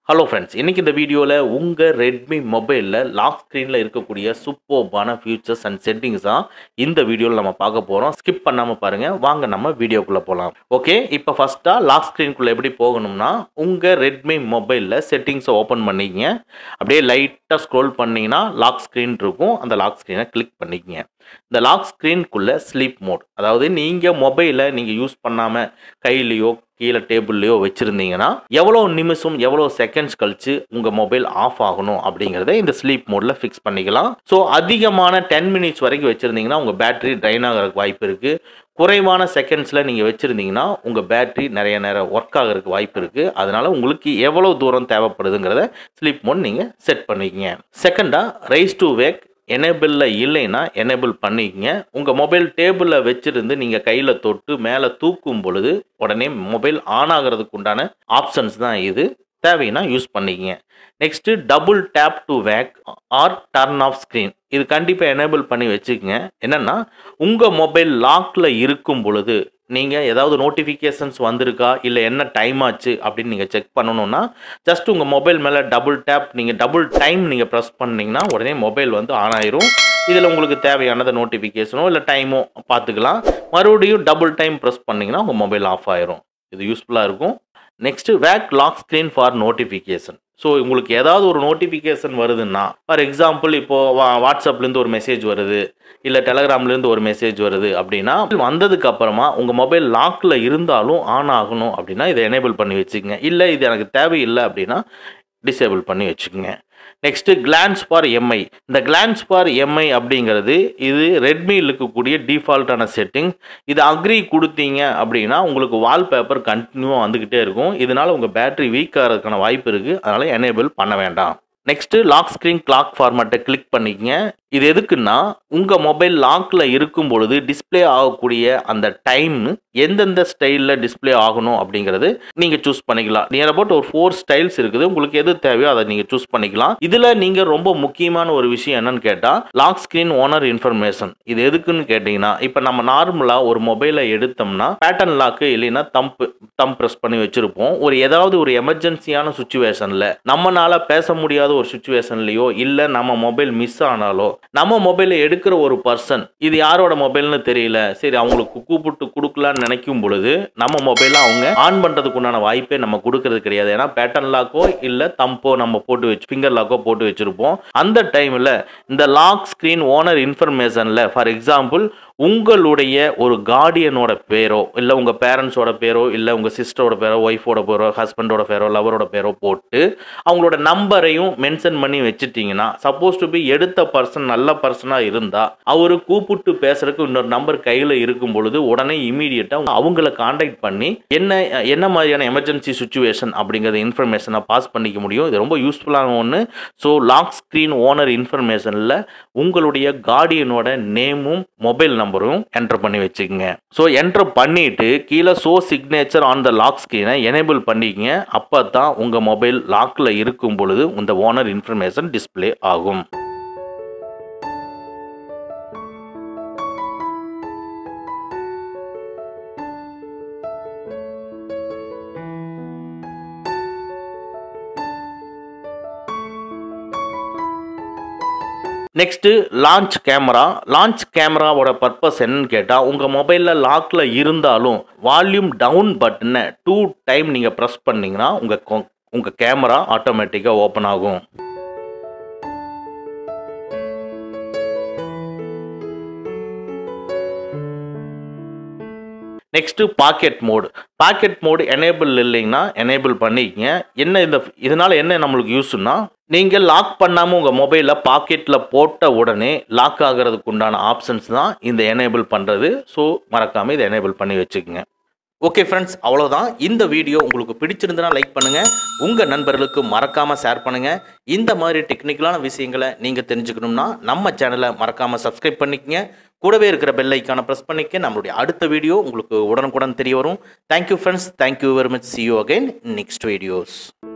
hello friends இன்னைக்கு இந்த வீடியோவில் உங்கள் ரெட்மி மொபைலில் லாக் ஸ்க்ரீனில் இருக்கக்கூடிய சூப்பர்பான ஃபியூச்சர்ஸ் அண்ட் செட்டிங்ஸ் தான் இந்த வீடியோவில் நம்ம பார்க்க போகிறோம் ஸ்கிப் பண்ணாமல் பாருங்கள் வாங்க நம்ம வீடியோக்குள்ளே போகலாம் ஓகே இப்போ ஃபஸ்ட்டாக லாக் ஸ்க்ரீனுக்குள்ளே எப்படி போகணும்னா உங்கள் ரெட்மி மொபைலில் செட்டிங்ஸை ஓப்பன் பண்ணிக்கங்க அப்படியே லைட்டாக ஸ்க்ரோல் பண்ணிங்கன்னா லாக் ஸ்க்ரீன் இருக்கும் அந்த லாக் ஸ்க்ரீனை கிளிக் பண்ணிக்கங்க இந்த லாக் ஸ்க்ரீனுக்குள்ளே ஸ்லீப் மோட் அதாவது நீங்கள் மொபைலை நீங்கள் யூஸ் பண்ணாமல் கையிலையோ கீழே டேபிள்லையோ வச்சுருந்தீங்கன்னா எவ்வளோ நிமிஷம் எவ்வளோ செகண்ட்ஸ் கழிச்சு உங்கள் மொபைல் ஆஃப் ஆகணும் அப்படிங்கிறத இந்த ஸ்லீப் மோடில் ஃபிக்ஸ் பண்ணிக்கலாம் ஸோ அதிகமான டென் மினிட்ஸ் வரைக்கும் வச்சுருந்தீங்கன்னா உங்கள் பேட்டரி ட்ரைன் ஆகிறதுக்கு வாய்ப்பு இருக்குது குறைவான செகண்ட்ஸில் நீங்கள் வச்சுருந்தீங்கன்னா உங்கள் பேட்டரி நிறைய நேரம் ஒர்க் ஆகிறதுக்கு வாய்ப்பு இருக்குது அதனால் உங்களுக்கு எவ்வளோ தூரம் தேவைப்படுதுங்கிறத ஸ்லீப் மோட் நீங்கள் செட் பண்ணிக்கங்க செகண்டாக ரைஸ் டு வேக் எனேபிளில் இல்லைன்னா எனேபிள் பண்ணிக்கங்க உங்கள் மொபைல் டேபிளில் வச்சுருந்து நீங்கள் கையில் தொட்டு மேலே தூக்கும் பொழுது உடனே மொபைல் ஆன் ஆகிறதுக்கு உண்டான ஆப்ஷன்ஸ் தான் இது தேவைன்னா யூஸ் பண்ணிக்கங்க next double tap to wake or turn off screen இது கண்டிப்பாக எனேபிள் பண்ணி வச்சுக்கோங்க என்னென்னா உங்கள் மொபைல் லாக்கில் இருக்கும் பொழுது நீங்கள் ஏதாவது நோட்டிஃபிகேஷன்ஸ் வந்திருக்கா இல்லை என்ன டைம் ஆச்சு அப்படின்னு நீங்கள் செக் பண்ணணும்னா ஜஸ்ட் உங்கள் மொபைல் மேலே டபுள் டேப் நீங்கள் டபுள் டைம் நீங்கள் ப்ரெஸ் பண்ணிங்கன்னா உடனே மொபைல் வந்து ஆன் ஆயிரும் இதில் உங்களுக்கு தேவையானதை நோட்டிஃபிகேஷனோ இல்லை டைமோ பார்த்துக்கலாம் மறுபடியும் டபுள் டைம் ப்ரெஸ் பண்ணிங்கன்னா உங்கள் மொபைல் ஆஃப் ஆயிரும் இது யூஸ்ஃபுல்லாக இருக்கும் next wake lock screen for notification so உங்களுக்கு ஏதாவது ஒரு நோட்டிஃபிகேஷன் வருதுன்னா ஃபார் எக்ஸாம்பிள் இப்போது வா வாட்ஸ்அப்லேருந்து ஒரு மெசேஜ் வருது இல்லை டெலகிராம்லேருந்து ஒரு மெசேஜ் வருது அப்படின்னா வந்ததுக்கு அப்புறமா உங்கள் மொபைல் லாக்கில் இருந்தாலும் ஆன் ஆகணும் அப்படின்னா இதை எனேபிள் பண்ணி வச்சுக்கோங்க இல்லை இது எனக்கு தேவையில்லை அப்படின்னா டிசேபிள் பண்ணி வச்சுக்கோங்க நெக்ஸ்ட்டு கிளான்ஸ் ஃபார் எம்ஐ இந்த கிளான்ஸ் ஃபார் எம்ஐ அப்படிங்கிறது இது ரெட்மியில் இருக்கக்கூடிய டிஃபால்ட்டான செட்டிங் இது அக்ரி கொடுத்தீங்க அப்படின்னா உங்களுக்கு வால்பேப்பர் கண்டினியூவாக வந்துக்கிட்டே இருக்கும் இதனால் உங்கள் பேட்டரி வீக் ஆகிறதுக்கான வாய்ப்பு இருக்குது அதனால் எனேபிள் பண்ண வேண்டாம் நெக்ஸ்ட்டு லாக் ஸ்க்ரீன் கிளாக் ஃபார்மேட்டை கிளிக் பண்ணிக்கங்க இது எதுக்குன்னா உங்கள் மொபைல் லாக்கில் இருக்கும் பொழுது டிஸ்பிளே ஆகக்கூடிய அந்த டைம் எந்தெந்த ஸ்டைலில் டிஸ்பிளே ஆகணும் அப்படிங்கிறது நீங்கள் சூஸ் பண்ணிக்கலாம் நியர் அபவுட் ஒரு ஃபோர் ஸ்டைல்ஸ் இருக்குது உங்களுக்கு எது தேவையோ அதை நீங்கள் சூஸ் பண்ணிக்கலாம் இதில் நீங்கள் ரொம்ப முக்கியமான ஒரு விஷயம் என்னன்னு கேட்டால் லாக் ஸ்க்ரீன் ஓனர் இன்ஃபர்மேஷன் இது எதுக்குன்னு கேட்டிங்கன்னா இப்போ நம்ம நார்மலாக ஒரு மொபைலை எடுத்தோம்னா பேட்டர்ன் லாக்கு இல்லைன்னா தம்ப் தம் ப்ரெஸ் பண்ணி வச்சுருப்போம் ஒரு ஏதாவது ஒரு எமர்ஜென்சியான சுச்சுவேஷனில் நம்மளால் பேச முடியாத ஒரு சுச்சுவேஷன்லையோ இல்லை நம்ம மொபைல் மிஸ் ஆனாலோ நம்ம மொபைலை எடுக்கிற ஒரு பர்சன் இது யாரோட மொபைல்னு தெரியல சரி அவங்களுக்கு கூப்பிட்டு கொடுக்கலான்னு நினைக்கும் பொழுது நம்ம மொபைலை அவங்க ஆன் பண்ணுறதுக்கு உண்டான வாய்ப்பே நம்ம கொடுக்கறது கிடையாது ஏன்னா பேட்டர்ன் லாக்கோ இல்லை தம்போ நம்ம போட்டு வச்சு ஃபிங்கர் லாக்கோ போட்டு வச்சுருப்போம் அந்த டைமில் இந்த லாக் ஸ்க்ரீன் ஓனர் இன்ஃபர்மேஷனில் ஃபார் எக்ஸாம்பிள் உங்களுடைய ஒரு கார்டியனோட பேரோ இல்லை உங்கள் பேரண்ட்ஸோட பேரோ இல்லை உங்கள் சிஸ்டரோட பேரோ ஒய்ஃபோட பேரோ ஹஸ்பண்டோட பேரோ லவரோட பேரோ போட்டு அவங்களோட நம்பரையும் மென்ஷன் பண்ணி வச்சுட்டிங்கன்னா சப்போஸ் டு பி எடுத்த பர்சன் நல்ல பர்சனாக இருந்தால் அவர் கூப்பிட்டு பேசுறதுக்கு இன்னொரு நம்பர் கையில் இருக்கும் பொழுது உடனே இமீடியட்டாக அவங்கள காண்டாக்ட் பண்ணி என்ன என்ன மாதிரியான எமர்ஜென்சி சுச்சுவேஷன் அப்படிங்கிறத இன்ஃபர்மேஷனை பாஸ் பண்ணிக்க முடியும் இது ரொம்ப யூஸ்ஃபுல்லான ஒன்று ஸோ லாக் ஸ்க்ரீன் ஓனர் இன்ஃபர்மேஷனில் உங்களுடைய கார்டியனோட நேமும் மொபைல் நம்பரும் என்டர் பண்ணி வச்சுக்கோங்க ஸோ என்டர் பண்ணிட்டு கீழே show signature on the lock ஸ்க்ரீனை எனேபிள் பண்ணிக்கங்க அப்போ தான் உங்கள் மொபைல் லாக்கில் இருக்கும் பொழுது இந்த ஓனர் இன்ஃபர்மேஷன் டிஸ்பிளே ஆகும் நெக்ஸ்ட்டு லான்ச் கேமரா லான்ச் கேமராவோட பர்பஸ் என்னன்னு கேட்டால் உங்கள் மொபைலில் லாக்கில் இருந்தாலும் வால்யூம் டவுன் பட்டனை டூ டைம் நீங்கள் ப்ரெஸ் பண்ணிங்கன்னா உங்கள் உங்கள் கேமரா ஆட்டோமேட்டிக்காக ஓப்பன் ஆகும் next pocket mode pocket mode enable இல்லைங்கன்னா எனேபிள் பண்ணிக்கங்க என்ன இந்த இதனால் என்ன நம்மளுக்கு யூஸ்னா நீங்கள் லாக் பண்ணாமல் உங்கள் மொபைலில் பாக்கெட்டில் போட்ட உடனே லாக் ஆகிறதுக்கு உண்டான ஆப்ஷன்ஸ் தான் இந்த எனேபிள் பண்ணுறது ஸோ மறக்காமல் இதை எனேபிள் பண்ணி வச்சுக்கோங்க ஓகே ஃப்ரெண்ட்ஸ் அவ்வளோதான் இந்த வீடியோ உங்களுக்கு பிடிச்சிருந்தனா லைக் பண்ணுங்கள் உங்கள் நண்பர்களுக்கு மறக்காமல் ஷேர் பண்ணுங்கள் இந்த மாதிரி டெக்னிக்கலான விஷயங்களை நீங்கள் தெரிஞ்சுக்கணும்னா நம்ம சேனலை மறக்காமல் சப்ஸ்கிரைப் பண்ணிக்கங்க கூடவே இருக்கிற பெல் ஐக்கானை ப்ரெஸ் பண்ணிக்க நம்மளுடைய அடுத்த வீடியோ உங்களுக்கு உடனுக்குடன் தெரிய வரும் thank you friends thank you very much see you again next videos